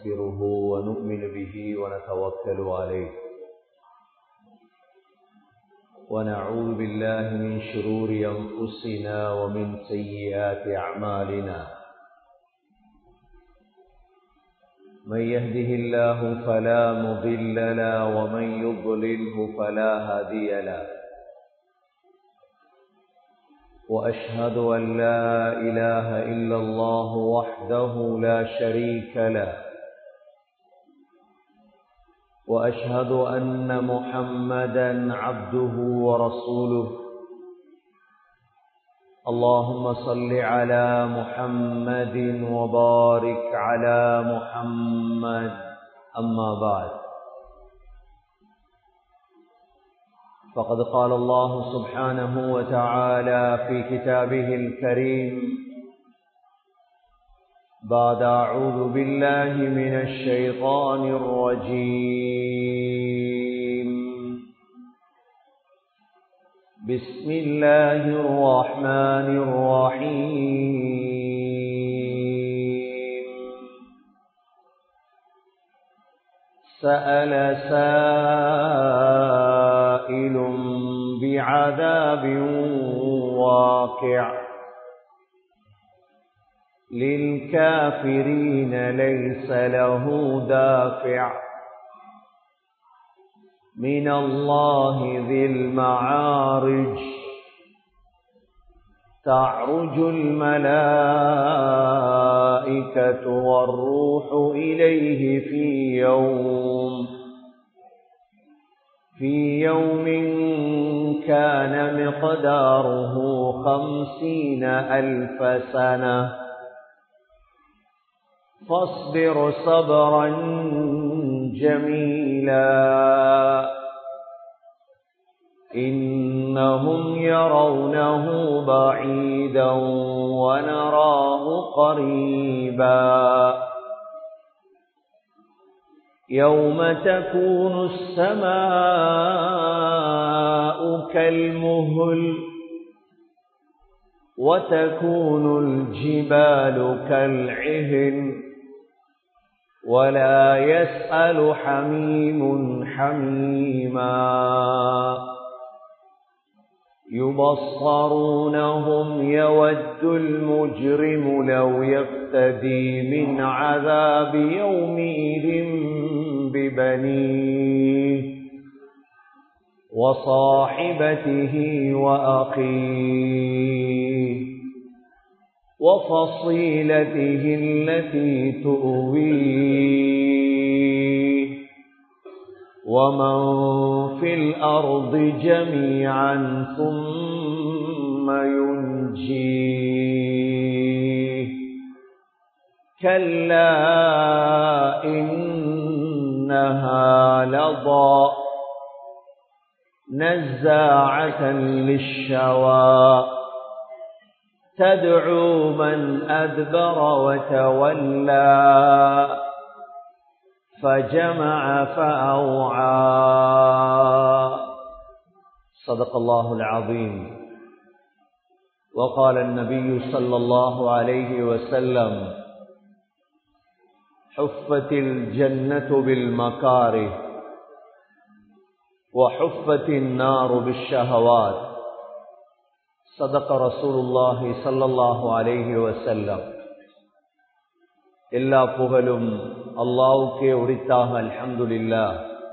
ونستغفره ونؤمن به ونتوكل عليه ونعوذ بالله من شرور أنفسنا ومن سيئات أعمالنا من يهده الله فلا مضل له ومن يضلله فلا هادي له وأشهد أن لا إله إلا الله وحده لا شريك له وأشهد أن محمدا عبده ورسوله اللهم صل على محمد وبارك على محمد أما بعد فقد قال الله سبحانه وتعالى في كتابه الكريم بعد أعوذ بالله من الشيطان الرجيم بسم الله الرحمن الرحيم سأل سائل بعذاب واقع للكافرين ليس له دافع من الله ذي المعارج تعرج الملائكة والروح إليه في يوم في يوم كان مقداره خمسين ألف سنة فاصبر صبرا جميلا إنهم يرونه بعيدا ونراه قريبا يوم تكون السماء كالمهل وتكون الجبال كالعهن ولا يسأل حميم حميما يبصرونهم يود المجرم لو يفتدي من عذاب يومئذ ببنيه وصاحبته وأخيه وفصيلته التي تؤويه ومن في الأرض جميعا ثم ينجيه كلا إنها لضى نزاعة للشوى تدعو من أدبر وتولى فجمع فأوعى صدق الله العظيم وقال النبي صلى الله عليه وسلم حفت الجنة بالمكاره وحفت النار بالشهوات صدق رسول الله صلى الله عليه وسلم எல்லா புகழும் அல்லாவுக்கே உரித்தாக அல்ஹம்துலில்லா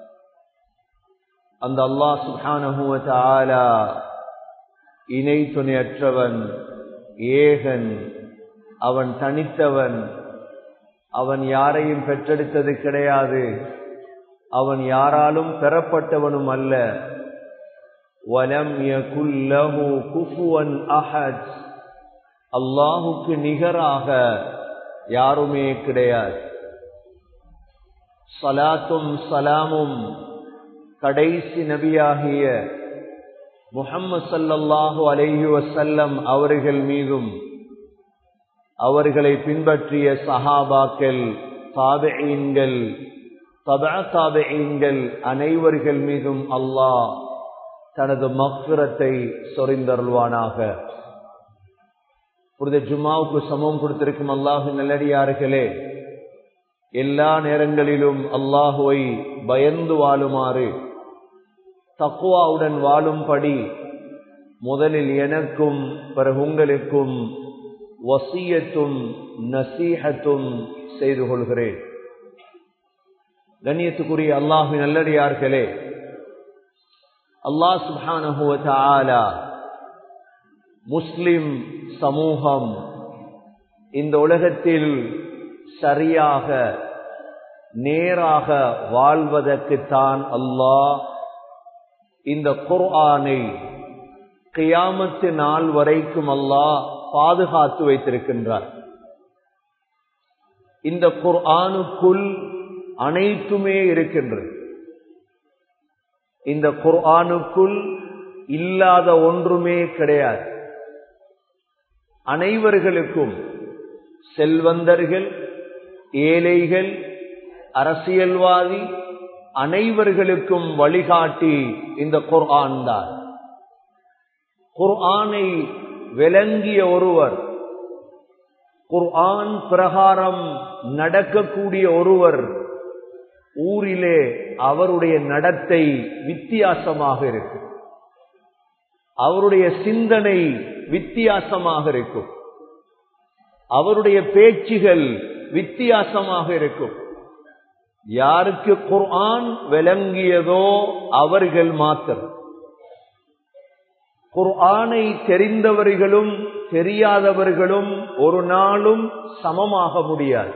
அந்த அல்லாஹ் சுப்ஹானஹுவ தஆலா இணை துணையற்றவன் ஏகன் அவன் தனித்தவன் அவன் யாரையும் பெற்றெடுத்தது கிடையாது அவன் யாராலும் பெறப்பட்டவனும் அல்ல வலம் யகுல்லஹு குஃபுவன் அஹத் அல்லாஹுக்கு நிகராக யாருமே கிடையாது சலாத்தும் சலாமும் கடைசி நபியாகிய முஹம்மது சல்லல்லாஹு அலைஹி வசல்லம் அவர்கள் மீதும் அவர்களை பின்பற்றிய சஹாபாக்கள் தாபெயீன்கள் தபா தாபெயீன்கள் அனைவர்கள் மீதும் அல்லாஹ் தனது மக்ரத்தை சொரிந்தருள்வானாக புரித ஜும்மாவுக்கு சமம் கொடுத்திருக்கும் அல்லாஹு நல்லடியார்களே எல்லா நேரங்களிலும் அல்லாஹுவை பயந்து வாழுமாறு தக்குவாவுடன் வாழும்படி முதலில் எனக்கும் பிறகு உங்களுக்கும் வசியத்தும் நசீகத்தும் செய்து கொள்கிறேன் கண்ணியத்துக்குரிய அல்லாஹு நல்லடியார்களே அல்லாஹ் சுபானஹுவ முஸ்லிம் சமூகம் இந்த உலகத்தில் சரியாக நேராக வாழ்வதற்குத்தான் அல்லாஹ் இந்த குர்ஆனை கியாமத்து நாள் வரைக்கும் அல்லாஹ் பாதுகாத்து வைத்திருக்கின்றார் இந்த குர்ஆனுக்குள் அனைத்துமே இருக்கின்றது இந்த குர்ஆனுக்குள் இல்லாத ஒன்றுமே கிடையாது அனைவர்களுக்கும் செல்வந்தர்கள் ஏழைகள் அரசியல்வாதி அனைவர்களுக்கும் வழிகாட்டி இந்த குர்ஆன் தான் குர்ஆனை விளங்கிய ஒருவர் குர்ஆன் பிரகாரம் நடக்கக்கூடிய ஒருவர் ஊரிலே அவருடைய நடத்தை வித்தியாசமாக இருக்கும் அவருடைய சிந்தனை வித்தியாசமாக இருக்கும் அவருடைய பேச்சுகள் வித்தியாசமாக இருக்கும் யாருக்கு குர்ஆன் விளங்கியதோ அவர்கள் மாத்திரம் குர்ஆனை தெரிந்தவர்களும் தெரியாதவர்களும் ஒரு நாளும் சமமாக முடியாது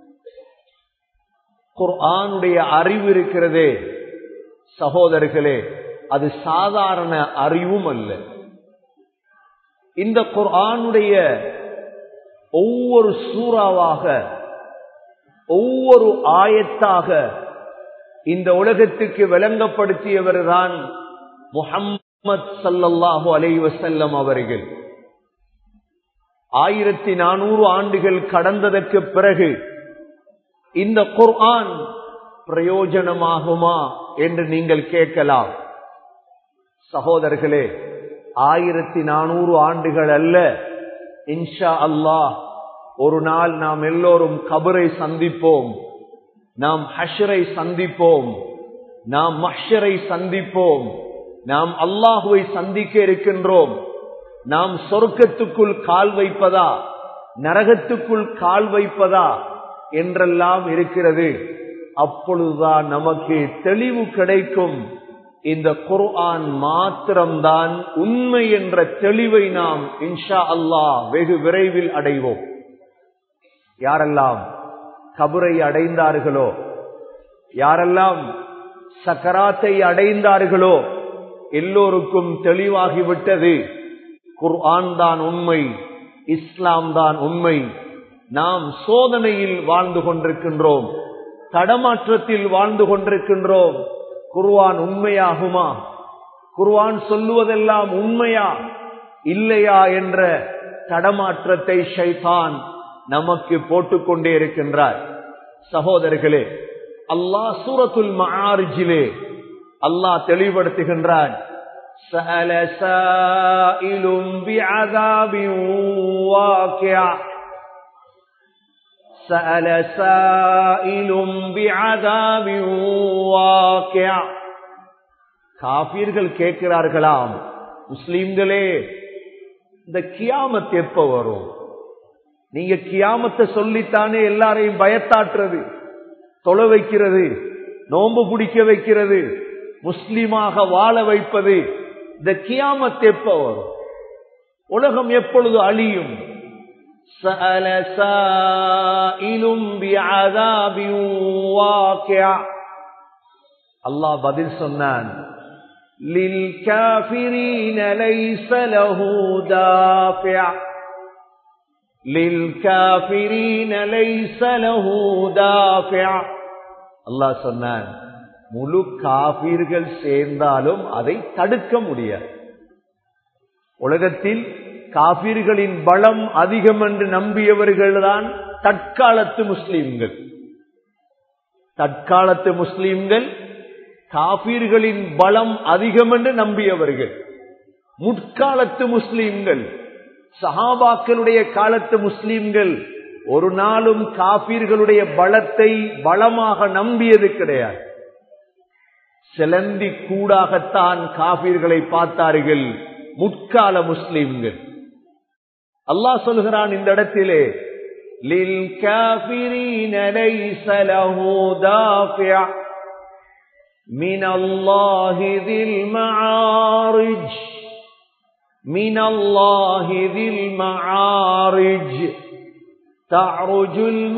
குர்ஆனுடைய அறிவு இருக்கிறதே சகோதரர்களே அது சாதாரண அறிவும் அல்ல இந்த குர்ஆனுடைய ஒவ்வொரு சூறாவாக ஒவ்வொரு ஆயத்தாக இந்த உலகத்துக்கு விளங்கப்படுத்தியவர் தான் முஹம்மத் சல்லல்லாஹு அலை வசல்லம் அவர்கள் ஆயிரத்தி நானூறு ஆண்டுகள் கடந்ததற்கு பிறகு இந்த குர்ஆன் பிரயோஜனமாகுமா என்று நீங்கள் கேட்கலாம் சகோதரர்களே ஆயிரத்தி நானூறு ஆண்டுகள் அல்ல இன்ஷா அல்லாஹ் ஒரு நாள் நாம் எல்லோரும் கபரை சந்திப்போம் நாம் ஹஷரை சந்திப்போம் நாம் மஷரை சந்திப்போம் நாம் அல்லாஹுவை சந்திக்க இருக்கின்றோம் நாம் சொர்க்கத்துக்குள் கால் வைப்பதா நரகத்துக்குள் கால் வைப்பதா என்றெல்லாம் இருக்கிறது அப்பொழுதுதான் நமக்கு தெளிவு கிடைக்கும் இந்த குர்ஆன் மாத்திரம்தான் உண்மை என்ற தெளிவை நாம் இன்ஷா அல்லாஹ் வெகு விரைவில் அடைவோம் யாரெல்லாம் கபரை அடைந்தார்களோ யாரெல்லாம் சக்கராத்தை அடைந்தார்களோ எல்லோருக்கும் தெளிவாகிவிட்டது குர்ஆன் தான் உண்மை இஸ்லாம் தான் உண்மை நாம் சோதனையில் வாழ்ந்து கொண்டிருக்கின்றோம் தடமாற்றத்தில் வாழ்ந்து கொண்டிருக்கின்றோம் குர்வான் உண்மையாகுமா குர்வான் சொல்லுவதெல்லாம் உண்மையா இல்லையா என்ற தடமாற்றத்தை ஷைதான் நமக்கு போட்டுக்கொண்டே இருக்கின்றார் சகோதரர்களே அல்லாஹ் சூரத்துல் மஆரிஜிலே அல்லாஹ் தெளிவுபடுத்துகின்றான் سأل سائل بعذاب واقع سأل سائل بعذاب واقع காபீர்கள் கேட்கிறார்களாம் முஸ்லிம்களே இந்த கியாமத் எப்ப வரும் நீங்க கியாமத்தை சொல்லித்தானே எல்லாரையும் பயத்தாற்றுறது தொலை வைக்கிறது நோன்பு பிடிக்க வைக்கிறது முஸ்லிமாக வாழ வைப்பது இந்த கியாமத் எப்ப வரும் உலகம் எப்பொழுது அழியும் سأل سائل بعذاب واقع الله பதில் சொன்னான் للكافرين ليس له دافع للكافرين ليس له دافع அல்லாஹ் சொன்னான் முழு காபீர்கள் சேர்ந்தாலும் அதை தடுக்க முடியாது உலகத்தில் காபீர்களின் பலம் அதிகம் என்று நம்பியவர்கள்தான் தற்காலத்து முஸ்லிம்கள் தற்காலத்து முஸ்லிம்கள் காபீர்களின் பலம் அதிகம் என்று நம்பியவர்கள் முற்காலத்து முஸ்லிம்கள் சஹாபாக்களுடைய காலத்து முஸ்லிம்கள் ஒரு நாளும் காபீர்களுடைய பலத்தை பலமாக நம்பியது கிடையாது சிலந்தி கூடாகத்தான் காபீர்களை பார்த்தார்கள் முற்கால முஸ்லிம்கள் அல்லாஹ் சொல்கிறான் இந்த இடத்திலே للكافرين ليس له دافع من الله ذي المعارج من الله ذي المعارج تعرج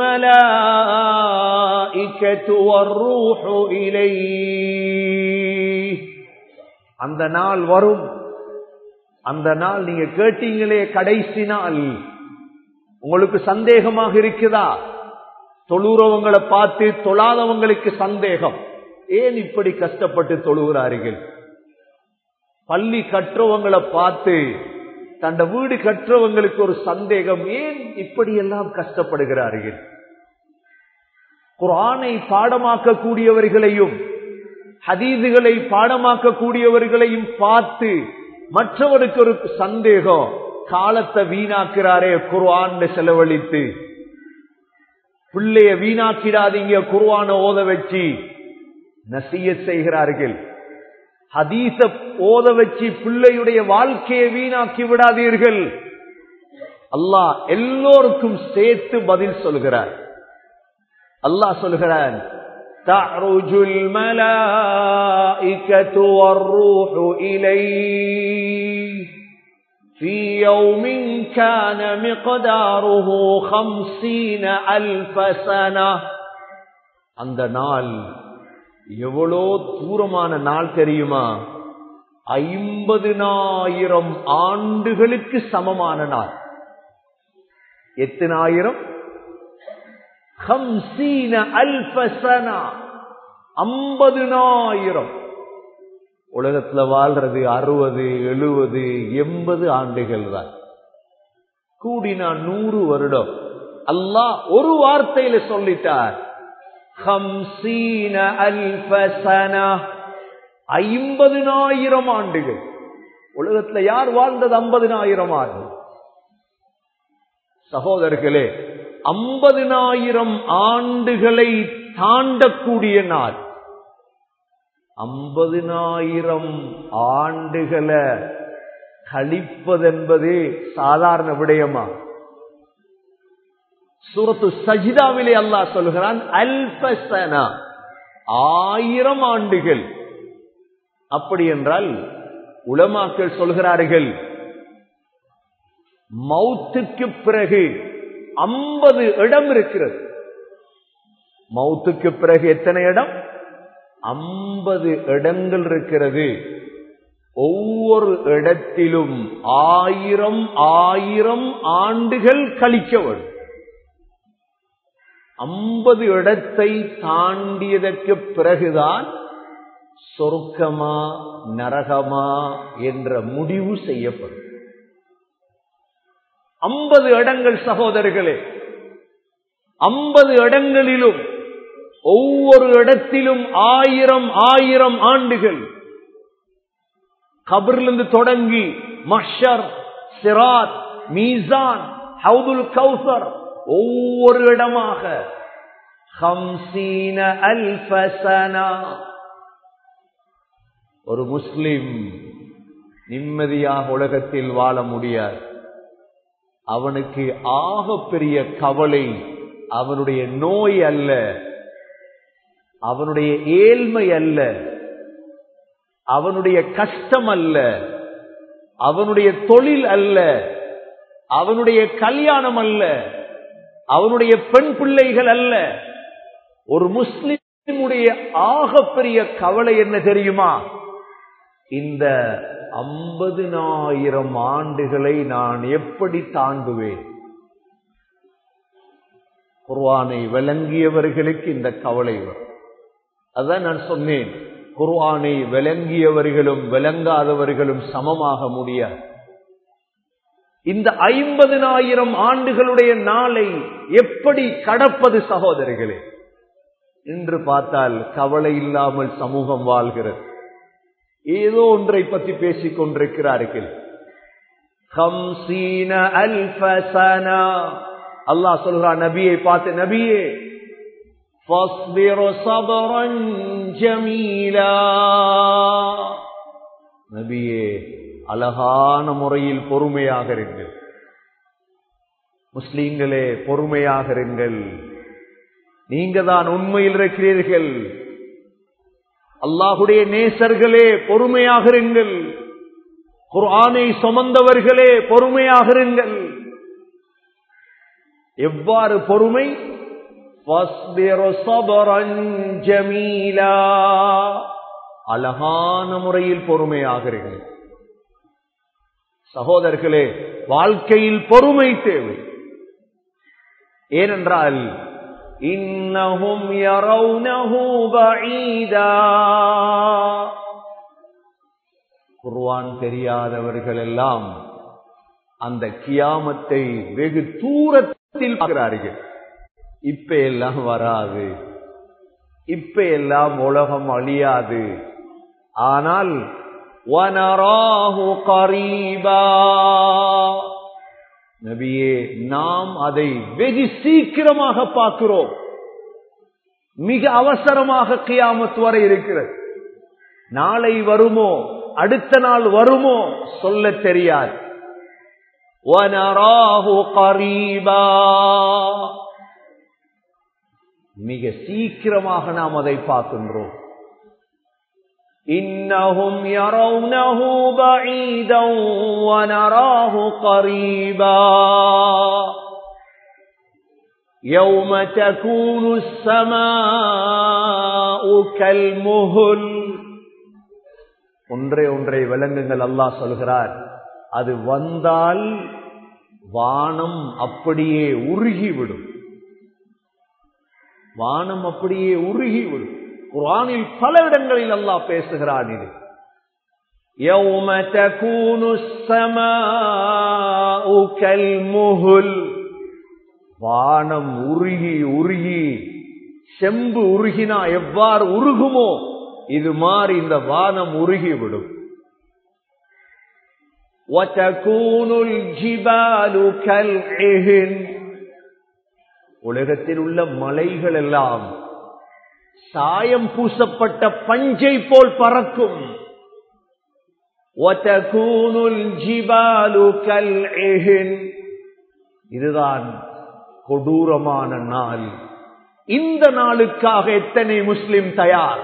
الملائكة والروح إليه அந்த நாள் வரும் அந்த நாள் நீங்க கேட்டீங்களே கடைசி நாள் உங்களுக்கு சந்தேகமாக இருக்குதா தொழுறவங்களை பார்த்து தொழாதவங்களுக்கு சந்தேகம் ஏன் இப்படி கஷ்டப்பட்டு தொழுகிறார்கள் பள்ளி கற்றவங்களை பார்த்து தந்த வீடு கற்றவங்களுக்கு ஒரு சந்தேகம் ஏன் இப்படி எல்லாம் கஷ்டப்படுகிறார்கள் குரானை பாடமாக்க கூடியவர்களையும் ஹதீதுகளை பாடமாக்க கூடியவர்களையும் பார்த்து மற்றவருக்கு ஒரு சந்தேகம் காலத்தை வீணாக்கிறாரே குர்ஆன் செலவழித்து பிள்ளைய வீணாக்கிடாதீங்க குர்ஆன ஓத வச்சு நசிய செய்கிறார்கள் ஹதீச ஓத வச்சு பிள்ளையுடைய வாழ்க்கையை வீணாக்கி விடாதீர்கள் அல்லாஹ் எல்லோருக்கும் சேர்த்து பதில் சொல்கிறார் அல்லாஹ் சொல்கிறான் تعرج الملائكة والروح إليه في يوم كان مقداره خمسين ألف سنة அந்த நாள் எவ்வளோ தூரமான நாள் தெரியுமா ஐம்பதுனாயிரம் ஆண்டுகளுக்கு சமமான நாள் எத்தனாயிரம் ஹம்சீன அல்பசனா ஐம்பதுனாயிரம் உலகத்துல வாழ்றது அறுபது எழுபது எண்பது ஆண்டுகள் தான் கூடினா நூறு வருடம் அல்லாஹ் ஒரு வார்த்தையில சொல்லிட்டார் ஹம்சீன அல்பசனா ஐம்பதுனாயிரம் ஆண்டுகள் உலகத்துல யார் வாழ்ந்தது ஐம்பதுனாயிரம் ஆண்டு சகோதரர்களே ஐம்பதுனாயிரம் ஆண்டுகளை தாண்டக்கூடிய நாள் ஐம்பதுனாயிரம் ஆண்டுகளை கழிப்பதென்பது சாதாரண விடயமா சூரத்து சஜிதாவிலே அல்லாஹ் சொல்கிறான் அல்பசனா ஆயிரம் ஆண்டுகள் அப்படி என்றால் உலமாக்கள் சொல்கிறார்கள் மௌத்துக்கு பிறகு ஐம்பது இடம் இருக்கிறது மௌத்துக்கு பிறகு எத்தனை இடம் ஐம்பது இடங்கள் இருக்கிறது ஒவ்வொரு இடத்திலும் ஆயிரம் ஆயிரம் ஆண்டுகள் கழிக்க வேண்டும் ஐம்பது இடத்தை தாண்டியதற்கு பிறகுதான் சொர்க்கமா நரகமா என்ற முடிவு செய்யப்படும் ஐம்பது இடங்கள் சகோதரர்களே ஐம்பது இடங்களிலும் ஒவ்வொரு இடத்திலும் ஆயிரம் ஆயிரம் ஆண்டுகள் கபரிலிருந்து தொடங்கி மஷர் சிராத் மீசான் ஹவுதுல் கௌசர் ஒவ்வொரு இடமாக ஹம்சீன அல்பசனா ஒரு முஸ்லிம் நிம்மதியாக உலகத்தில் வாழ முடியாது அவனுக்கு ஆகப்பெரிய கவலை அவனுடைய நோய் அல்ல அவனுடைய ஏழ்மை அல்ல அவனுடைய கஷ்டம் அல்ல அவனுடைய தொழில் அல்ல அவனுடைய கல்யாணம் அல்ல அவனுடைய பெண் பிள்ளைகள் அல்ல ஒரு முஸ்லிமுடைய ஆகப்பெரிய கவலை என்ன தெரியுமா இந்த ஐம்பதுனாயிரம் ஆண்டுகளை நான் எப்படி தாண்டுவேன் குர்வானை விளங்கியவர்களுக்கு இந்த கவலை வரும் அதான் நான் சொன்னேன் குர்வானை விளங்கியவர்களும் விளங்காதவர்களும் சமமாக முடியாது இந்த ஐம்பதினாயிரம் ஆண்டுகளுடைய நாளை எப்படி கடப்பது சகோதரிகளே இன்று பார்த்தால் கவலை இல்லாமல் சமூகம் வாழ்கிறது ஏதோ ஒன்றை பற்றி பேசிக் கொண்டிருக்கிறார்கள் அல்லாஹ் சொல்கிறான் நபியை பார்த்து நபியே فاصبر صبرا جميلا நபியே அழகான முறையில் பொறுமையாக இருங்கள் முஸ்லீம்களே பொறுமையாக இருங்கள் நீங்க தான் உண்மையில் இருக்கிறீர்கள் அல்லாஹுடைய நேசர்களே பொறுமையாக இருங்கள் குர்ஆனை சுமந்தவர்களே பொறுமையாக இருங்கள் எவ்வாறு பொறுமை அழகான முறையில் பொறுமையாக இருங்கள் சகோதரர்களே வாழ்க்கையில் பொறுமை தேவை ஏனென்றால் இன்னஹும் யரவுனஹு பஈதா குர்ஆன் தெரியாதவர்கள் எல்லாம் அந்த கியாமத்தை வெகு தூரத்தில் பார்க்கிறார்கள் இப்ப எல்லாம் வராது இப்ப எல்லாம் உலகம் அழியாது ஆனால் வனராஹு கரீபா நபியே நாம் அதை வெகு சீக்கிரமாக பார்க்கிறோம் மிக அவசரமாக கியாமத் வரை இருக்கிறது நாளை வருமோ அடுத்த நாள் வருமோ சொல்ல தெரியாது வனராஹு கரீபா மிக சீக்கிரமாக நாம் அதை பார்க்கின்றோம் إنهم يرونه بعيدا ونراه قريبا يوم تكون السماء كالمهل ஒன்றை ஒன்றை விலங்குங்கள் அல்லாஹ் சொல்கிறார் அது வந்தால் வானம் அப்படியே உருகிவிடும் வானம் அப்படியே உருகிவிடும் குரானில் பல இடங்களில் அல்லாஹ் பேசுகிறான் இது يوم تكون السماء كالمهل வானம் உருகி உருகி செம்பு உருகினா எவ்வாறு உருகுமோ இது மாதிரி இந்த வானம் உருகிவிடும் وتكون الجبال كالعهن உலகத்தில் உள்ள மலைகள் எல்லாம் சாயம் பூசப்பட்ட பஞ்சை போல் பறக்கும் இதுதான் கொடூரமான நாள் இந்த நாளுக்காக எத்தனை முஸ்லிம் தயார்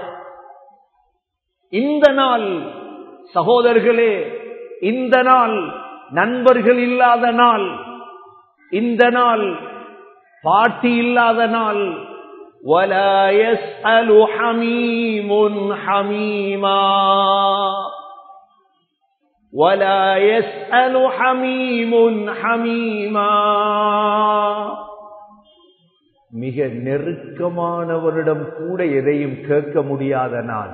இந்த நாள் சகோதரர்களே இந்த நாள் நண்பர்கள் இல்லாத நாள் இந்த நாள் பாட்டி இல்லாத நாள் ولا يسأل حميم حميما ولا يسأل حميم حميما மிக நெருக்கமானவரிடம் கூட எதையும் கேட்க முடியாத நாள்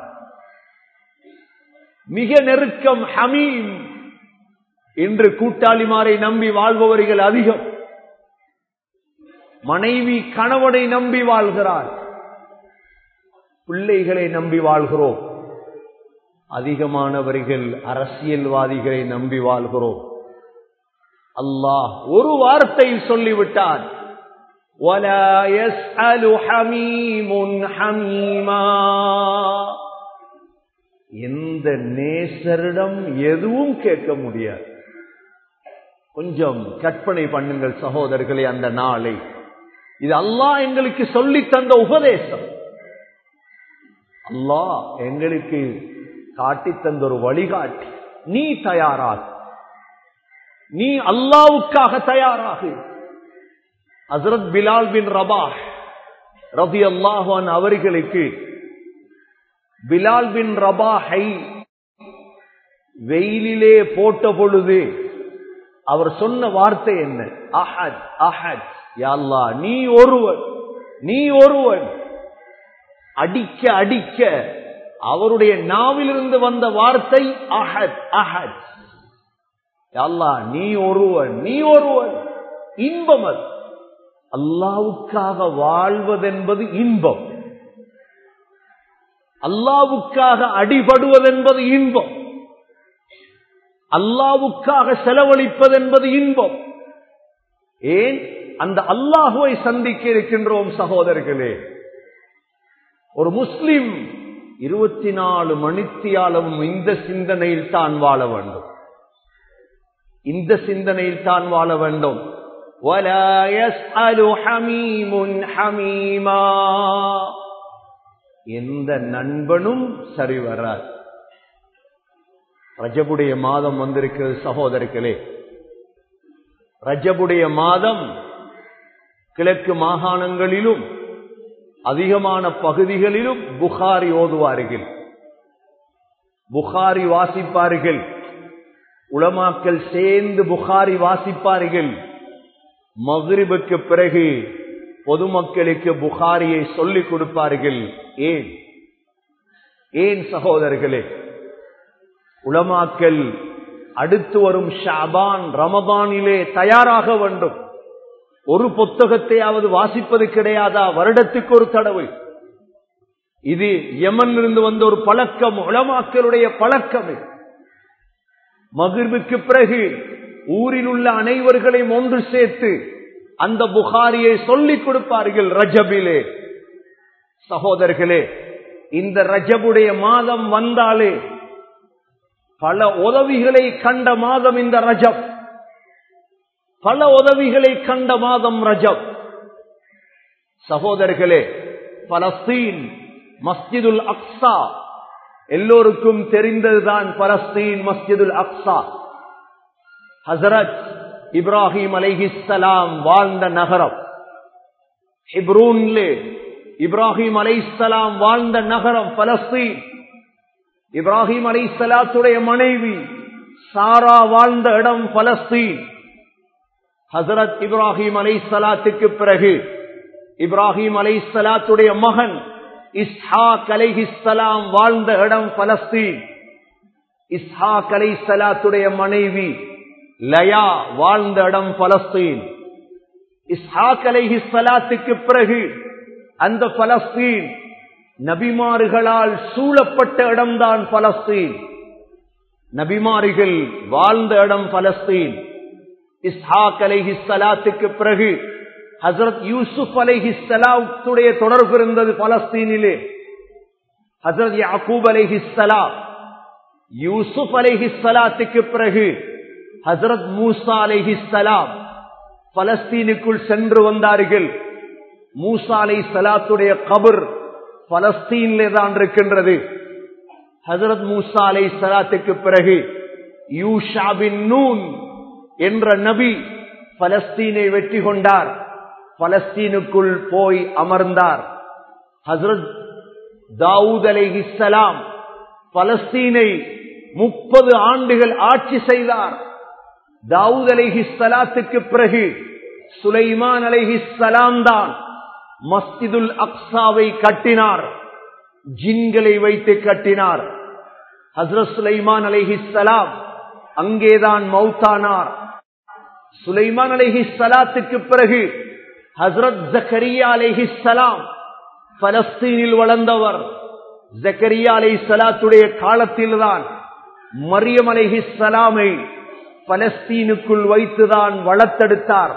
மிக நெருக்கம் ஹமீம் இன்று கூட்டாளிமாரை நம்பி வாழ்பவர்கள் அதிகம் மனைவி கணவனை நம்பி வாழ்கிறார் பிள்ளைகளை நம்பி வாழ்கிறோம் அதிகமானவர்கள் அரசியல்வாதிகளை நம்பி வாழ்கிறோம் அல்லாஹ் ஒரு வார்த்தை சொல்லிவிட்டார் எந்த நேசரிடம் எதுவும் கேட்க முடியாது கொஞ்சம் கற்பனை பண்ணுங்கள் சகோதரர்களே அந்த நாளை இது அல்லாஹ் எங்களுக்கு சொல்லி தந்த உபதேசம் அல்லாஹ் எங்களுக்கு காட்டி தந்த ஒரு வழிகாட்டி நீ தயாராக நீ அல்லாவுக்காக தயாராகு ஹசரத் பிலால் பின் ரபா ரபி அல்லாஹான் அவர்களுக்கு பிலால் பின் ரபாஹை வெயிலிலே போட்ட பொழுது அவர் சொன்ன வார்த்தை என்ன அஹத் அஹத் யாழ்லா நீ ஒருவன் நீ ஒருவன் அடிக்க அடிக்க அவருடைய நாவிலிருந்து வந்த வார்த்தை அஹத் அஹத் யாழ்லா நீ ஒருவன் நீ ஒருவன் இன்பம் அது அல்லாவுக்காக வாழ்வதென்பது இன்பம் அல்லாவுக்காக அடிபடுவதென்பது இன்பம் அல்லாவுக்காக செலவழிப்பது என்பது இன்பம் ஏன் அந்த அல்லாஹுவை சந்திக்க இருக்கின்றோம் சகோதரர்களே ஒரு முஸ்லிம் இருபத்தி நாலு மணித்தியாலும் இந்த சிந்தனையில் தான் வாழ வேண்டும் இந்த சிந்தனையில் தான் வாழ வேண்டும் وَلَا يَسْأَلُ حَمِيمٌ حَمِيمًا எந்த நண்பனும் சரி வராது ரஜபுடைய மாதம் வந்திருக்கிறது சகோதரர்களே ரஜபுடைய மாதம் கிழக்கு மாகாணங்களிலும் அதிகமான பகுதிகளிலும் புகாரி ஓதுவார்கள் புகாரி வாசிப்பார்கள் உளமாக்கல் சேர்ந்து புகாரி வாசிப்பார்கள் மகிரிபுக்கு பிறகு பொதுமக்களுக்கு புகாரியை சொல்லிக் கொடுப்பார்கள் ஏன் ஏன் சகோதரர்களே உளமாக்கல் அடுத்து வரும் ஷாபான் ரமபானிலே தயாராக வேண்டும் ஒரு புத்தகத்தையாவது வாசிப்பது கிடையாதா வருடத்துக்கு ஒரு தடவை இது யமன் இருந்து வந்த ஒரு பழக்கம் உளமாக்களுடைய பழக்கம் இது. மகிழ்வுக்கு பிறகு ஊரில் உள்ள அனைவர்களையும் ஒன்று சேர்த்து அந்த புகாரியை சொல்லிக் கொடுப்பார்கள் ரஜபிலே சகோதரர்களே இந்த ரஜபுடைய மாதம் வந்தாலே பல உதவிகளை கண்ட மாதம் இந்த ரஜப் பல உதவிகளை கண்ட மாதம் ரஜப் சகோதரர்களே பலஸ்தீன் மஸ்ஜிதுல் அக்ஸா எல்லோருக்கும் தெரிந்ததுதான் பலஸ்தீன் மஸ்ஜிதுல் அக்ஸா ஹசரத் இப்ராஹிம் அலைஹிஸ்ஸலாம் வாழ்ந்த நகரம் ஹிப்ரூன்லே இப்ராஹிம் அலைஹிஸ்ஸலாம் வாழ்ந்த நகரம் பலஸ்தீன் இப்ராஹிம் அலைஹிஸ்ஸலாத்துடைய மனைவி சாரா வாழ்ந்த இடம் பலஸ்தீன் ஹசரத் இப்ராஹிம் அலைஹிஸ்ஸலாத்துக்கு பிறகு இப்ராஹிம் அலைஹிஸ்ஸலாத்துடைய மகன் இஸ்ஹாக் அலைஹிஸ்ஸலாம் வாழ்ந்த இடம் பலஸ்தீன் இஸ்ஹாக் அலைஹிஸ்ஸலாத்துடைய மனைவி லயா வாழ்ந்த இடம் பலஸ்தீன் இஸ்ஹாக் அலைஹிஸ்ஸலாத்துக்கு பிறகு அந்த பலஸ்தீன் நபிமாறுகளால் சூழப்பட்ட இடம்தான் பலஸ்தீன் நபிமாறுகள் வாழ்ந்த இடம் பலஸ்தீன் இஸ்ஹாக் அலைஹிஸ்ஸலாத்துக்கு பிறகு ஹசரத் யூசுப் அலைஹிஸ்ஸலாத்துடைய தொடர்பு இருந்தது பலஸ்தீனிலே ஹசரத் யாக்கூப் அலைஹிஸ்ஸலாம் யூசுப் அலைஹிஸ்ஸலாத்துக்கு பிறகு ஹசரத் மூசா அலைஹிஸ்ஸலாம் பலஸ்தீனுக்குள் சென்று வந்தார்கள் மூசா அலை சலாத்துடைய கபர் பலஸ்தீனிலே தான் இருக்கின்றது ஹசரத் மூசா அலை சலாத்துக்கு பிறகு யூஷாபின் நூன் என்ற நபி பலஸ்தீனை வெற்றி கொண்டார் பலஸ்தீனுக்குள் போய் அமர்ந்தார் ஹசரத் தாவூத் அலைஹிஸ்ஸலாம் பலஸ்தீனை முப்பது ஆண்டுகள் ஆட்சி செய்தார் தாவூத் அலைஹிஸ்ஸலாத்துக்கு பிறகு சுலைமான் அலைஹிஸ்ஸலாம் தான் மஸ்ஜிதுல் அக்ஸாவை கட்டினார் ஜின்களை வைத்து கட்டினார் ஹசரத் சுலைமான் அலைஹிஸ்ஸலாம் அங்கேதான் மௌத்தானார் சுலைமான் அலைஹிஸ்ஸலாத்துக்கு பிறகு ஹசரத் ஜக்கரியா அலைஹிஸ்ஸலாம் பலஸ்தீனில் வளர்ந்தவர் ஜக்கரியா அலை சலாத்துடைய காலத்தில்தான் மரியம் அலைஹிஸ்ஸலாமை பலஸ்தீனுக்குள் வைத்துதான் வளர்த்தெடுத்தார்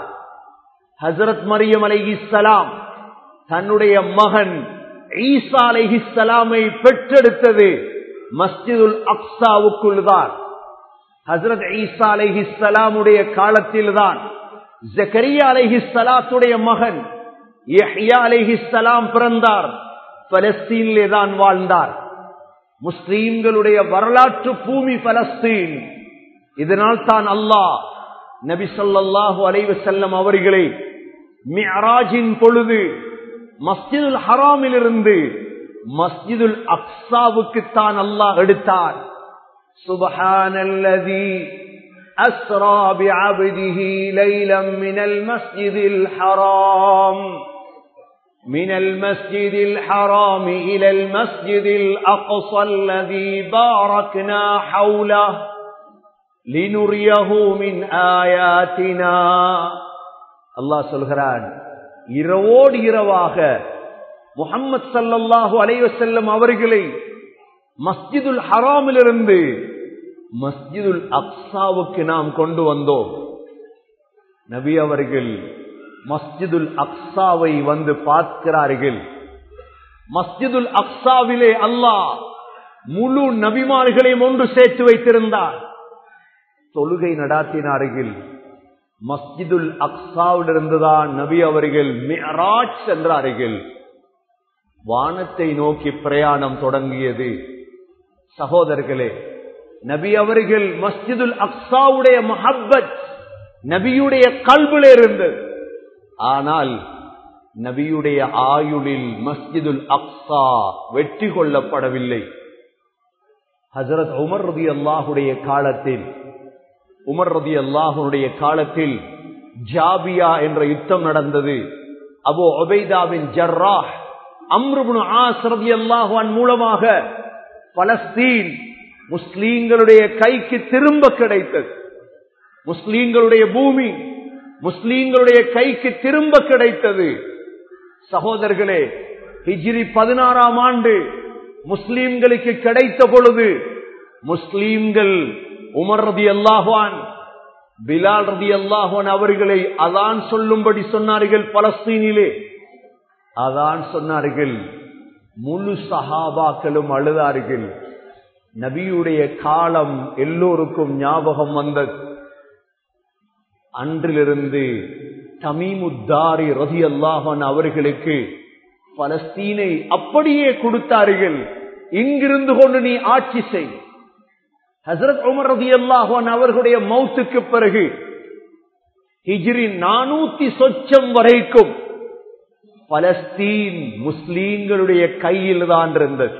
ஹசரத் மரியம் அலைஹிஸ்ஸலாம் தன்னுடைய மகன் ஈசா அலைஹிஸ்ஸலாமை பெற்றெடுத்தது மஸ்ஜிதுல் அக்ஸாவுக்குள் தான் ஹசரத் ஈசா அலைஹிஸ்ஸலாமுடைய காலத்தில்தான் ஜக்கரியா அலைஹிஸ்ஸலாத்துடைய மகன் யஹ்யா அலைஹிஸ்ஸலாம் பிறந்தார் பலஸ்தீனிலே தான் வாழ்ந்தார் முஸ்லீம்களுடைய வரலாற்று பூமி பலஸ்தீன் இதனால் தான் அல்லாஹ் நபி ஸல்லல்லாஹு அலைஹி வஸல்லம் அவர்களை மிஅராஜின் பொழுது மஸ்ஜிதுல் ஹராமிலிருந்து மஸ்ஜிதுல் அக்ஸாவுக்கு தான் அல்லாஹ் எடுத்தார் சுபஹானல்லதி أسرى بعبده ليلا من المسجد الحرام من المسجد الحرام إلى المسجد الأقصى الذي باركنا حوله لنريه من آياتنا الله சொல்கிறான் இரவோடு இரவாக முகம்மது சல்லல்லாஹு அலைவசல்லம் அவர்களை மஸ்ஜிதுல் ஹராமிலிருந்து மஸ்ஜிதுல் அக்ஸாவுக்கு நாம் கொண்டு வந்தோம் நபி அவர்கள் மஸ்ஜிதுல் அக்ஸாவை வந்து பார்க்கிறார்கள் மஸ்ஜிதுல் அக்ஸாவிலே அல்லாஹ் முழு நபிமார்களையும் ஒன்று சேர்த்து வைத்திருந்தார் தொழுகை நடாத்தினார்கள் மஸ்ஜிதுல் அக்ஸாவிலிருந்துதான் நபி அவர்கள் மிராஜ் சென்றார்கள் வானத்தை நோக்கி பிரயாணம் தொடங்கியது சகோதரர்களே நபி அவர்கள் மஸ்ஜிதுல் அக்ஸாவுடைய மஹப்பத் நபியுடைய கல்வில இருந்தது ஆனால் நபியுடைய ஆயுளில் மஸ்ஜிதுல் அக்ஸா வெற்றி கொள்ளப்படவில்லை ஹசரத் உமர் ரதி அல்லாஹுடைய காலத்தில் உமர் ரதி அல்லாஹுடைய காலத்தில் ஜாபியா என்ற யுத்தம் நடந்தது அபோ ஒபைதாவின் ஜர்ராஹ் அம்ருபுன் ஆஸ் ரதி அல்லாஹுவான் மூலமாக பலஸ்தீன் முஸ்லீம்களுடைய கைக்கு திரும்ப கிடைத்தது முஸ்லீம்களுடைய பூமி முஸ்லீம்களுடைய கைக்கு திரும்ப கிடைத்தது சகோதரர்களே ஹிஜ்ரி பதினாறாம் ஆண்டு முஸ்லீம்களுக்கு கிடைத்த பொழுது முஸ்லீம்கள் உமர் ரதி அல்லாஹான் பிலால் ரதி அல்லாஹான் அவர்களை அதான் சொல்லும்படி சொன்னார்கள் பலஸ்தீனிலே அதான் சொன்னார்கள் முழு சஹாபாக்களும் அழுதார்கள் நபியுடைய காலம் எல்லோருக்கும் ஞாபகம் வந்தது அன்றிலிருந்து தமீமுத்தாரி ரதி அல்லாஹன் அவர்களுக்கு பலஸ்தீனை அப்படியே கொடுத்தார்கள் இங்கிருந்து கொண்டு நீ ஆட்சி செய் ஹசரத் உமர் ரதி அல்லாஹன் அவர்களுடைய மௌத்துக்கு பிறகு ஹிஜ்ரி நானூத்தி சொச்சம் வரைக்கும் பலஸ்தீன் முஸ்லீம்களுடைய கையில் தான் இருந்தது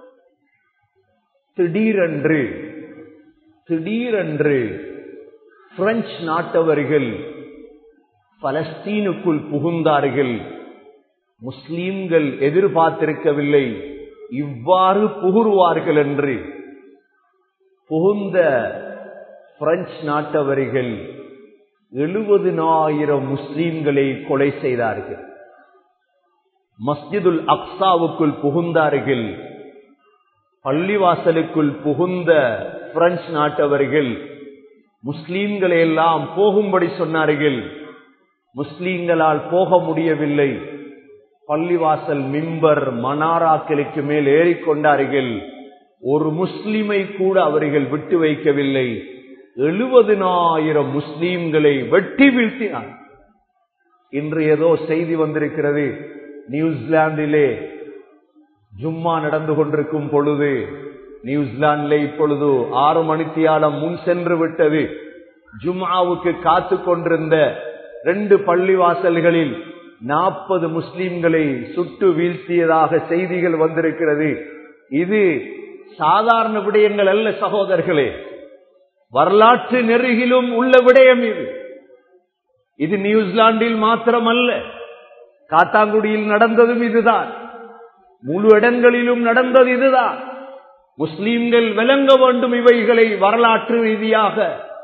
திடீரென்று திடீரென்று பிரெஞ்சு நாட்டவர்கள் பலஸ்தீனுக்குள் புகுந்தார்கள் முஸ்லீம்கள் எதிர்பார்த்திருக்கவில்லை இவ்வாறு புகுருவார்கள் என்று புகுந்த பிரெஞ்சு நாட்டவர்கள் எழுபதினாயிரம் முஸ்லீம்களை கொலை செய்தார்கள் மஸ்ஜிதுல் அக்ஸாவுக்குள் புகுந்தார்கள் பள்ளிவாசலுக்குள் புகுந்த பிரெஞ்சு நாட்டவர்கள் முஸ்லீம்களை எல்லாம் போகும்படி சொன்னார்கள் முஸ்லீம்களால் போக முடியவில்லை பள்ளிவாசல் மிம்பர் மனாராக்களுக்கு மேல் ஏறிக்கொண்டார்கள் ஒரு முஸ்லிமை கூட அவர்கள் விட்டு வைக்கவில்லை எழுபதினாயிரம் முஸ்லீம்களை வெட்டி வீழ்த்தினார் இன்று ஏதோ செய்தி வந்திருக்கிறது நியூசிலாந்திலே ஜும்மா நடந்து கொண்டிருக்கும் பொழுது நியூசிலாந்திலே இப்பொழுது ஆறு மணித்தியாலம் முன் சென்று விட்டது ஜும்மாவுக்கு காத்து கொண்டிருந்த ரெண்டு பள்ளிவாசல்களில் நாற்பது முஸ்லிம்களை சுட்டு வீழ்த்தியதாக செய்திகள் வந்திருக்கிறது இது சாதாரண விடயங்கள் அல்ல சகோதரர்களே வரலாற்று நெருகிலும் உள்ள விடயம் இது இது நியூசிலாந்தில் மாத்திரமல்ல காத்தாங்குடியில் நடந்ததும் இதுதான் முழு இடங்களிலும் நடந்தது இதுதான் முஸ்லீம்கள் விளங்க வேண்டும் இவைகளை வரலாற்று ரீதியாக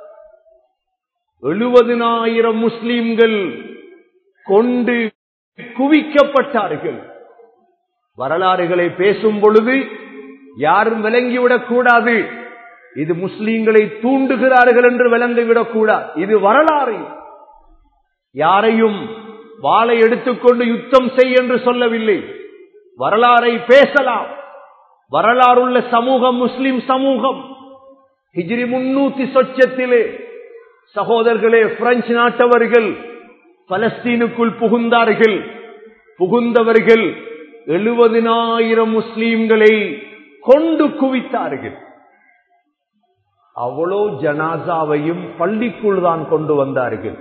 எழுபதினாயிரம் முஸ்லீம்கள் கொண்டு குவிக்கப்பட்டார்கள் வரலாறுகளை பேசும் பொழுது யாரும் விளங்கிவிடக் கூடாது இது முஸ்லீம்களை தூண்டுகிறார்கள் என்று விளங்கிவிடக் கூடாது இது வரலாறு யாரையும் வாளை எடுத்துக்கொண்டு யுத்தம் செய் என்று சொல்லவில்லை வரலாறை பேசலாம் வரலாறுள்ள சமூகம் முஸ்லிம் சமூகம் ஹிஜ்ரி முன்னூத்தி சொச்சத்திலே சகோதரர்களே பிரெஞ்சு நாட்டவர்கள் பலஸ்தீனுக்குள் புகுந்தார்கள் புகுந்தவர்கள் எழுபதினாயிரம் முஸ்லீம்களை கொண்டு குவித்தார்கள் அவ்வளோ ஜனாசாவையும் பள்ளிக்குள் தான் கொண்டு வந்தார்கள்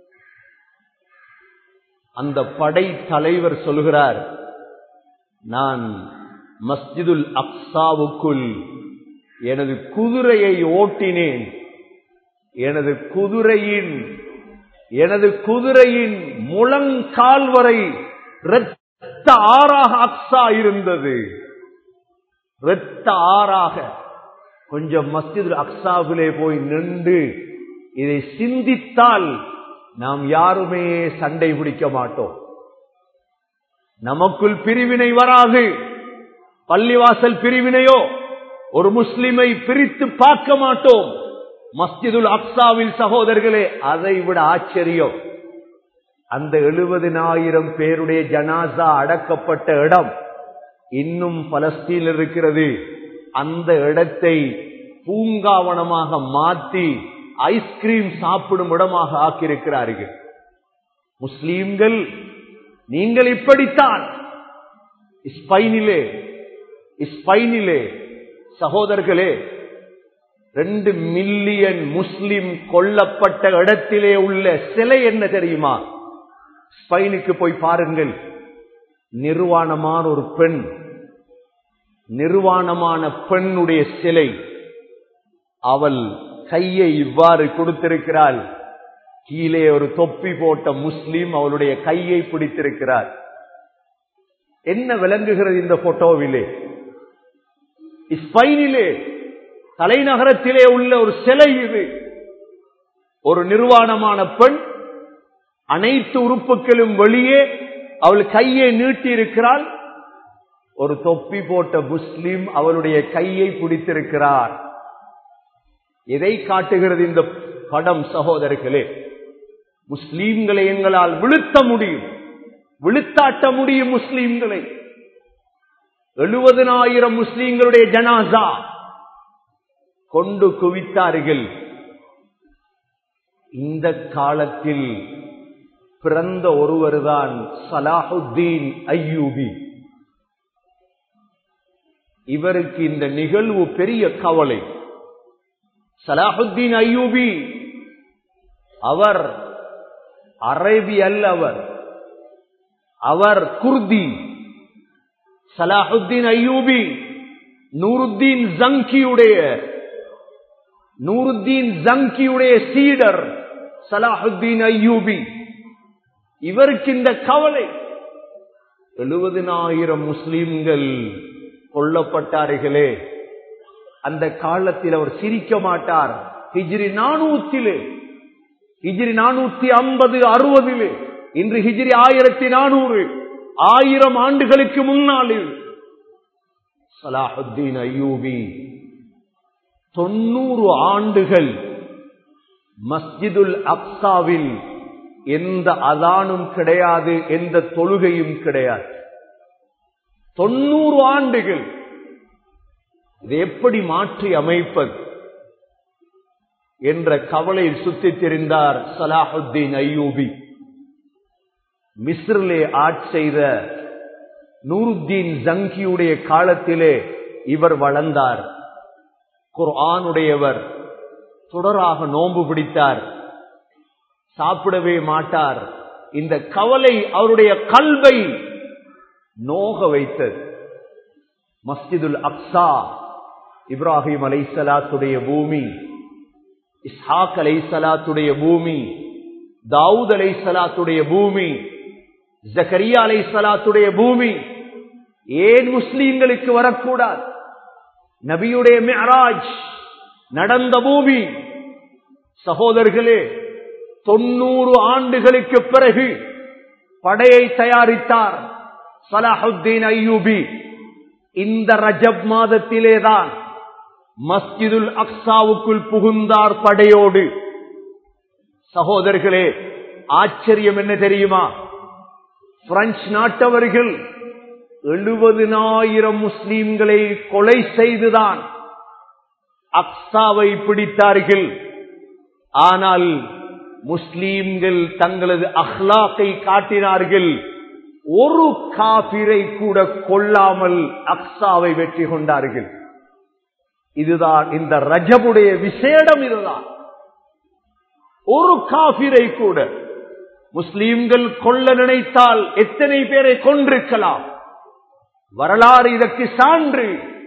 அந்த படை தலைவர் சொல்கிறார் நான் மஸ்ஜிதுல் அக்ஸாவுக்குள் எனது குதிரையை ஓட்டினேன் எனது குதிரையின் எனது குதிரையின் முழங்கால் வரை இரத்த ஆறாக அக்ஸா இருந்தது இரத்த ஆறாக கொஞ்சம் மஸ்ஜிது அக்ஸாவிலே போய் நின்று இதை சிந்தித்தால் நாம் யாருமே சண்டை பிடிக்க மாட்டோம் நமக்குள் பிரிவினை வராது பள்ளிவாசல் பிரிவினையோ ஒரு முஸ்லிமை பிரித்து பார்க்க மாட்டோம் மஸ்ஜிதுல் அக்ஸாவில் சகோதரர்களே அதை விட ஆச்சரியம் அந்த எழுபதினாயிரம் பேருடைய ஜனாசா அடக்கப்பட்ட இடம் இன்னும் பலஸ்தீனில் இருக்கிறது அந்த இடத்தை பூங்காவனமாக மாற்றி ஐஸ்கிரீம் சாப்பிடும் இடமாக ஆக்கியிருக்கிறார்கள் முஸ்லீம்கள் நீங்கள் இப்படித்தான் ஸ்பைனிலே ஸ்பைனிலே சகோதரர்களே ரெண்டு மில்லியன் முஸ்லிம் கொல்லப்பட்ட இடத்திலே உள்ள சிலை என்ன தெரியுமா ஸ்பைனுக்கு போய் பாருங்கள் நிர்வாணமான ஒரு பெண் நிர்வாணமான பெண்ணுடைய சிலை அவள் கையை இவ்வாறு கொடுத்திருக்கிறாள் கீழே ஒரு தொப்பி போட்ட முஸ்லீம் அவளுடைய கையை பிடித்திருக்கிறார் என்ன விளங்குகிறது இந்த போட்டோவிலே ஸ்பைனிலே தலைநகரத்திலே உள்ள ஒரு சிலை இது ஒரு நிர்வாணமான பெண் அனைத்து உறுப்புகளும் வெளியே அவள் கையை நீட்டி இருக்கிறாள் ஒரு தொப்பி போட்ட முஸ்லிம் அவளுடைய கையை பிடித்திருக்கிறார் எதை காட்டுகிறது இந்த படம் சகோதரர்களே முஸ்லீம்களை எங்களால் விழுத்த முடியும் விழுத்தாட்ட முடியும் முஸ்லீம்களை எழுபதனாயிரம் முஸ்லீம்களுடைய ஜனாசா கொண்டு குவித்தார்கள் இந்த காலத்தில் பிறந்த ஒருவர்தான் சலாஹுத்தீன் ஐயூபி இவருக்கு இந்த நிகழ்வு பெரிய கவலை சலாஹுத்தீன் ஐயூபி அவர் அரேபி அல்ல அவர் அவர் குர்தி சலாஹுத்தீன் ஐயூபி நூருத்தீன் ஜங்கியுடைய நூருத்தீன் ஜங்கியுடைய சீடர் சலாஹுத்தீன் ஐயூபி இவருக்கு இந்த கவலை எழுபதினாயிரம் முஸ்லிம்கள் கொல்லப்பட்டார்களே அந்த காலத்தில் அவர் சிரிக்க மாட்டார் ஹிஜ்ரி நானூத்திலே ஹிஜ்ரி நானூத்தி ஐம்பது அறுபதிலே இன்று ஹிஜ்ரி ஆயிரத்தி நானூறு ஆயிரம் ஆண்டுகளுக்கு முன்னாளில் சலாஹுத்தீன் ஐயூபி தொண்ணூறு ஆண்டுகள் மஸ்ஜிதுல் அப்சாவில் எந்த அதானும் கிடையாது எந்த தொழுகையும் கிடையாது தொண்ணூறு ஆண்டுகள் இதை எப்படி மாற்றி அமைப்பது என்ற கவலையில் சுத்தித் தெரிந்தார் சலாஹுத்தீன் ஐயூபி மிஸ்ரிலே ஆட்சி செய்த நூருத்தீன் ஜங்கியுடைய காலத்திலே இவர் வளர்ந்தார் குர்ஆனுடையவர் தொடராக நோன்பு பிடித்தார் சாப்பிடவே மாட்டார் இந்த கவலை அவருடைய கல்வை நோக வைத்தது மஸ்ஜிதுல் அக்ஸா இப்ராஹிம் அலை சலாத்துடைய பூமி இஸ்ஹாக் அலை சலாத்துடைய பூமி தாவூத் அலை சலாத்துடைய பூமி ஜக்கரியா அலை சலாத்துடைய பூமி ஏன் முஸ்லீம்களுக்கு வரக்கூடாது நபியுடைய மெஹராஜ் நடந்த பூமி சகோதரர்களே தொண்ணூறு ஆண்டுகளுக்கு பிறகு படையை தயாரித்தார் சலாஹுத்தீன் ஐயூபி இந்த ரஜப் மாதத்திலேதான் மஸ்ஜிதுல் அக்ஸாவுக்குள் புகுந்தார் படையோடு சகோதரர்களே ஆச்சரியம் என்ன தெரியுமா பிரெஞ்சு நாட்டவர்கள் எழுபதினாயிரம் முஸ்லீம்களை கொலை செய்துதான் அக்ஸாவை பிடித்தார்கள் ஆனால் முஸ்லீம்கள் தங்களது அஹ்லாக்கை காட்டினார்கள் ஒரு காபிரை கூட கொல்லாமல் அக்ஸாவை வெற்றி கொண்டார்கள் இதுதான் இந்த ரஜபுடைய விசேடம் இதுதான் ஒரு காபிரை கூட முஸ்லீம்கள் கொல்ல நினைத்தால் எத்தனை பேரை கொண்டிருக்கலாம் வரலாறு இதற்கு சான்று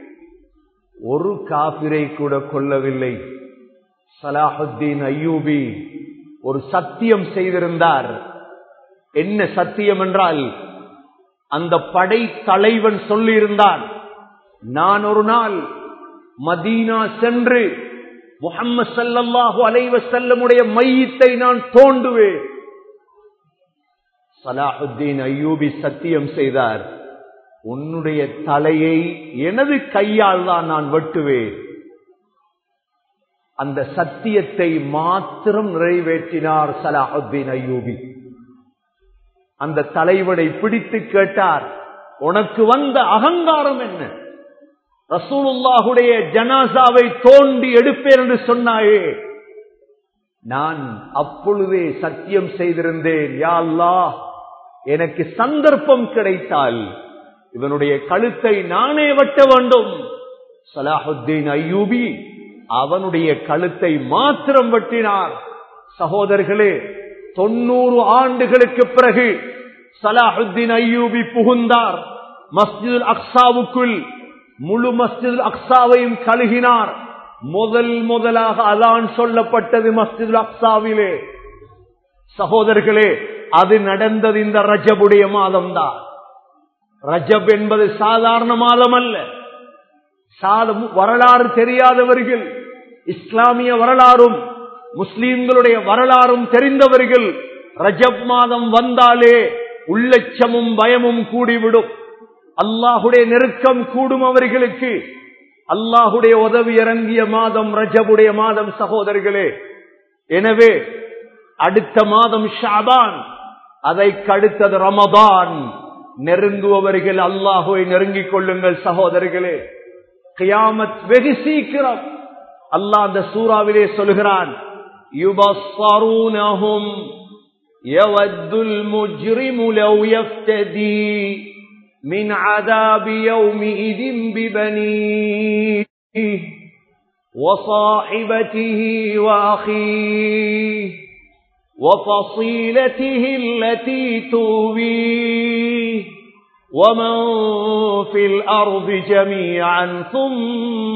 ஒரு காபிரை கூட கொல்லவில்லை சலாஹுத்தீன் ஐயூபி ஒரு சத்தியம் செய்திருந்தார் என்ன சத்தியம் என்றால் அந்த படை தலைவன் சொல்லியிருந்தான் நான் ஒரு நாள் மதீனா சென்று முகம்மது சல்லல்லாஹு அலைவ செல்லமுடைய மையத்தை நான் தோண்டுவேன் சலாஹுத்தீன் ஐயூபி சத்தியம் செய்தார் உன்னுடைய தலையை எனது கையால் தான் நான் வெட்டுவேன் அந்த சத்தியத்தை மாத்திரம் நிறைவேற்றினார் சலாஹுத்தீன் ஐயூபி அந்த தலைவனை பிடித்து கேட்டார் உனக்கு வந்த அகங்காரம் என்ன ரசூலுல்லாஹுடைய ஜனாசாவை தோண்டி எடுப்பேன் என்று சொன்னாயே நான் அப்பொழுதே சத்தியம் செய்திருந்தேன் யா அல்லாஹ் எனக்கு சந்தர்ப்பம் கிடைத்தால் இவனுடைய கழுத்தை நானே வெட்ட வேண்டும் சலாஹுத்தீன் ஐயூபி அவனுடைய கழுத்தை மாத்திரம் வெட்டினார் சகோதரர்களே தொண்ணூறு ஆண்டுகளுக்கு பிறகு சலாஹுத்தீன் ஐயூபி புகுந்தார் மஸ்ஜிதுல் அக்சாவுக்குள் முழு மஸ்ஜிதுல் அக்சாவையும் கழுகினார் முதல் முதலாக அதான் சொல்லப்பட்டது மஸ்ஜிதுல் அக்சாவிலே சகோதரர்களே அது நடந்தது இந்த ரஜபுடைய மாதம்தான் ரஜப் என்பது சாதாரண மாதம் அல்ல சாதம் வரலாறு தெரியாதவர்கள் இஸ்லாமிய வரலாறும் முஸ்லீம்களுடைய வரலாறும் தெரிந்தவர்கள் ரஜப் மாதம் வந்தாலே உள்ளச்சமும் பயமும் கூடிவிடும் அல்லாஹுடைய நெருக்கம் கூடும் அவர்களுக்கு அல்லாஹுடைய உதவி இறங்கிய மாதம் ரஜபுடைய மாதம் சகோதரர்களே எனவே அடுத்த மாதம் ஷாபான் அதை கடுத்தது ரமதான் நெருங்குபவர்கள் அல்லாஹுவை நெருங்கிக் கொள்ளுங்கள் சகோதரர்களே கியாமத் வெகு சீக்கிரம் அல்லாஹ் அந்த சூறாவிலே சொல்கிறான் யுபஸ்ஸரூனஹும் யவத்துல் முஜ்ரிமு லவ் யஃப்ததி من عذاب يومئذ ببنيه وصاحبته وأخيه وفصيلته التي تويه ومن في الأرض جميعا ثم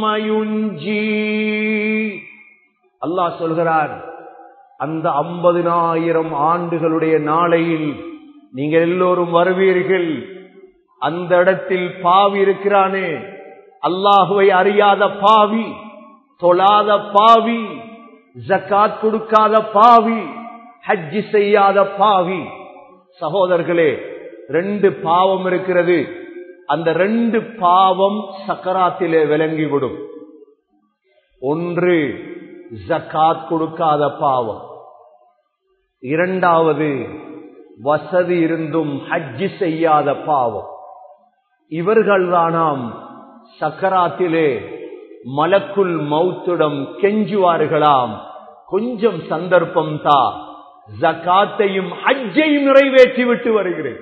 ينجيه الله சொல்கிறார் அந்த ஐம்பதினாயிரம் ஆண்டுகளுடைய நாளையில் நீங்கள் எல்லோரும் வருவீர்கள் அந்த இடத்தில் பாவி இருக்கிறானே அல்லாஹுவை அறியாத பாவி தொழாத பாவி ஜக்காத் கொடுக்காத பாவி ஹஜ்ஜி செய்யாத பாவி சகோதரர்களே ரெண்டு பாவம் இருக்கிறது அந்த ரெண்டு பாவம் சக்கராத்திலே விளங்கிவிடும் ஒன்று ஜக்காத் கொடுக்காத பாவம் இரண்டாவது வசதி இருந்தும் ஹஜ்ஜி செய்யாத பாவம் இவர்கள்தானாம் சக்கராத்திலே மலக்குள் மௌத்திடம் கெஞ்சுவார்களாம் கொஞ்சம் சந்தர்ப்பம் தா ஜக்காத்தையும் ஹஜ்ஜையும் நிறைவேற்றி விட்டு வருகிறேன்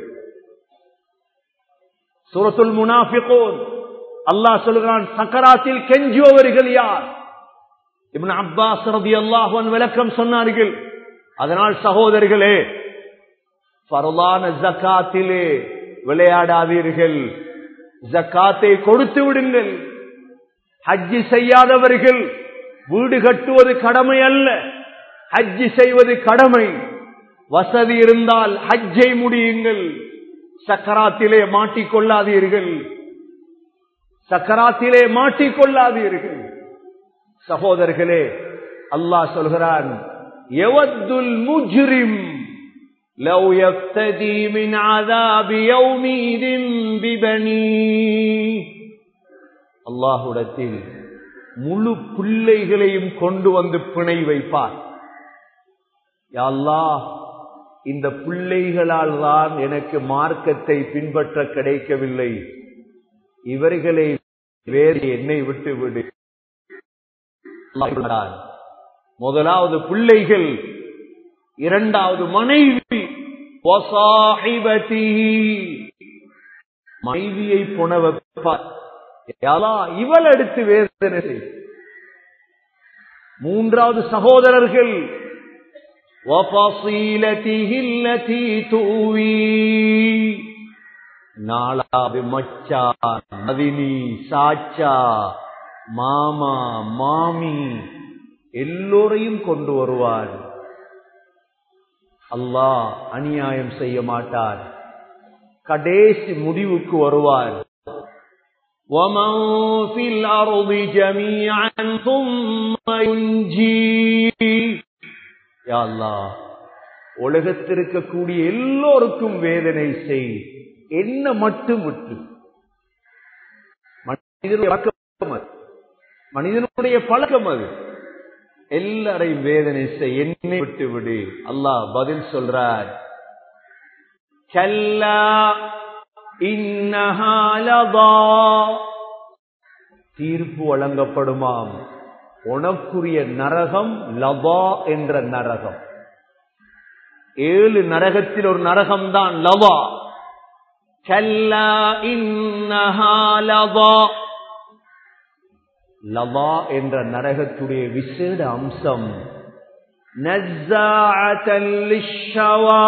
சூரத்துல் முனாஃபிகோன் அல்லாஹ் சொல்கிறான் சக்கராத்தில் கெஞ்சுவவர்கள் யார் இப்னு அப்பாஸ் ரதி அல்லாஹன் விளக்கம் சொன்னார்கள் அதனால் சகோதரர்களே பரலான ஜக்காத்திலே விளையாடாதீர்கள் ஜக்காத்தை கொடுத்து விடுங்கள் ஹஜ்ஜி செய்யாதவர்கள் வீடு கட்டுவது கடமை அல்ல ஹஜ்ஜி செய்வது கடமை வசதி இருந்தால் ஹஜ்ஜை முடியுங்கள் சக்கராத்திலே மாட்டிக்கொள்ளாதீர்கள் சக்கராத்திலே மாட்டிக்கொள்ளாதீர்கள் சகோதரர்களே அல்லாஹ் சொல்கிறான் எவத்துல் முஜ்ரிம் لو يفتدي من عذاب يومئذ ببنيه அல்லாஹுடத்தில் முழு பிள்ளைகளையும் கொண்டு வந்து பிணை வைப்பார் அல்லாஹ் இந்த பிள்ளைகளால் தான் எனக்கு மார்க்கத்தை பின்பற்ற கிடைக்கவில்லை இவர்களை வேறு என்னை விட்டு விடு முதலாவது பிள்ளைகள் இரண்டாவது மனைவி மனைவியை புன வைப்பார் இவள் எடுத்து வேதனை மூன்றாவது சகோதரர்கள் நாலாவது மச்சா மதினி சாச்சா மாமா மாமி எல்லோரையும் கொண்டு வருவார் அல்லாஹ் அநியாயம் செய்ய மாட்டார் கடைசி முடிவுக்கு வருவார் ومن في الأرض جميعا ثم ينجيه يا الله உலகத்திருக்கக்கூடிய எல்லோருக்கும் வேதனை செய் என்ன மட்டும் விட்டு மனிதனுடைய பழக்கம் அது மனிதனுடைய பழக்கம் அது எல்லாரையும் வேதனை செய் என்னை விட்டு விடு அல்லாஹ் பதில் சொல்றார் كلا إنها لظى தீர்ப்பு வழங்கப்படுமாம் உனக்குரிய நரகம் லவா என்ற நரகம் ஏழு நரகத்தில் ஒரு நரகம் தான் லவா கல்லா இன்னஹா லவா லவா என்ற நரகத்துடைய விசேட அம்சம் نزاعة للشوى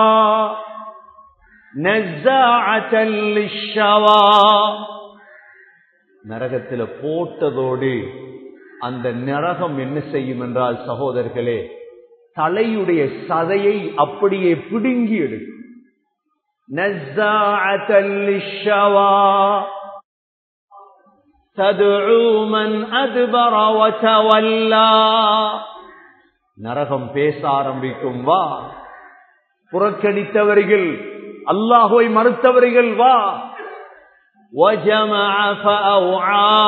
نزاعة للشوى நரகத்தில் போட்டதோடு அந்த நரகம் என்ன செய்யும் என்றால் சகோதரர்களே தலையுடைய சதையை அப்படியே பிடுங்கி எடுக்கும் نزاعة للشوى تدعو من أدبر وتولى நரகம் பேச ஆரம்பிக்கும் வா புறக்கணித்தவர்கள் அல்லாஹுவை மறுத்தவர்கள் வா وجمع فأوعى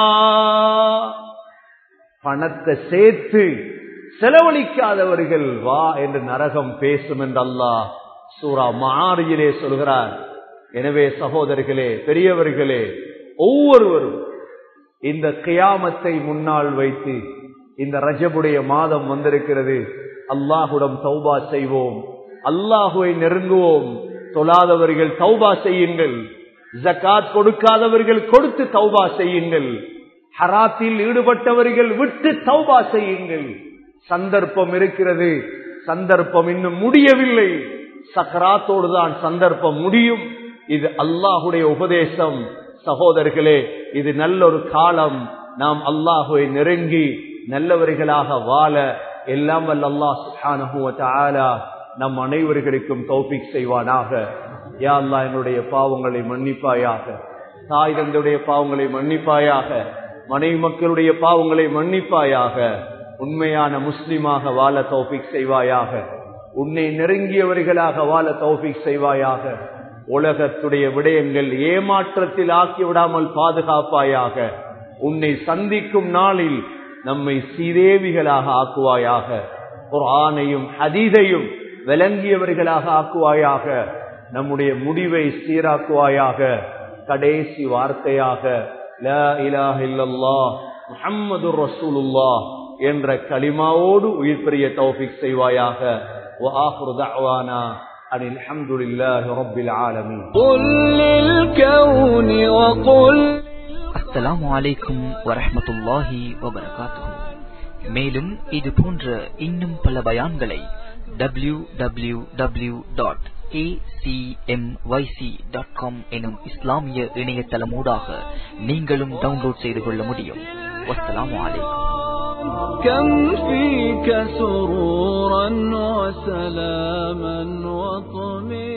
பணத்தை சேர்த்து செலவழிக்காதவர்கள் வா என்று நரகம் பேசும் என்று அல்லாஹ் சூரா மாரியிலே சொல்கிறார் எனவே சகோதரர்களே பெரியவர்களே ஒவ்வொருவரும் இந்த கியாமத்தை முன்னால் வைத்து இந்த ரஜபுடைய மாதம் வந்திருக்கிறது அல்லாஹுடம் தௌபா செய்வோம் அல்லாஹுவை நெருங்குவோம் தொழாதவர்கள் தௌபா செய்யுங்கள் ஜக்காத் கொடுக்காதவர்கள் கொடுத்து தௌபா செய்யுங்கள் ஹராத்தில் ஈடுபட்டவர்கள் விட்டு தௌபா செய்யுங்கள் சந்தர்ப்பம் இருக்கிறது சந்தர்ப்பம் இன்னும் முடியவில்லை சக்கராத்தோடு தான் சந்தர்ப்பம் முடியும் இது அல்லாஹுடைய உபதேசம் சகோதரர்களே இது நல்ல ஒரு காலம் நாம் அல்லாஹுவை நெருங்கி நல்லவர்களாக வாழ எல்லாம் வல்ல அல்லாஹ் சுப்ஹானஹு வ தஆலா நம் அனைவர்களுக்கும் தௌபிக் செய்வானாக யா அல்லாஹ் என்னுடைய பாவங்களை மன்னிப்பாயாக தாய் தந்தையுடைய பாவங்களை மன்னிப்பாயாக மனைவி மக்களுடைய பாவங்களை மன்னிப்பாயாக உண்மையான முஸ்லிமாக வாழ தௌபிக் செய்வாயாக உன்னை நெருங்கியவர்களாக வாழ தௌபிக் செய்வாயாக உலகத்துடைய விடயங்கள் ஏமாற்றத்தில் ஆக்கி விடாமல் பாதுகாப்பாயாக உன்னை சந்திக்கும் நாளில் நம்மை சீதேவிகளாக ஆக்குவாயாக ஒரு ஆணையும் ஹதீதையும் விளங்கியவர்களாக ஆக்குவாயாக நம்முடைய முடிவை சீராக்குவாயாக கடைசி வார்த்தையாக லா இலாஹ இல்லல்லாஹ் முஹம்மதுர் ரசூலுல்லாஹ் என்ற களிமாவோடு உயிர் பெரிய தௌஃபிக் செய்வாயாக وآخر دعوانا أن الحمد لله رب العالمين قل للكون وقل அஸ்ஸலாமு அலைக்கும் வரஹ்மத்துல்லாஹி வபரகாத்துஹு மேலும் இது போன்ற இன்னும் பல பயான்களை W W W dot dot com எனும் இஸ்லாமிய இணையதளமூடாக நீங்களும் டவுன்லோட் செய்து கொள்ள முடியும் வஸ்ஸலாமு அலைக்கும் كم فيك سرورا وسلاما وطمئنا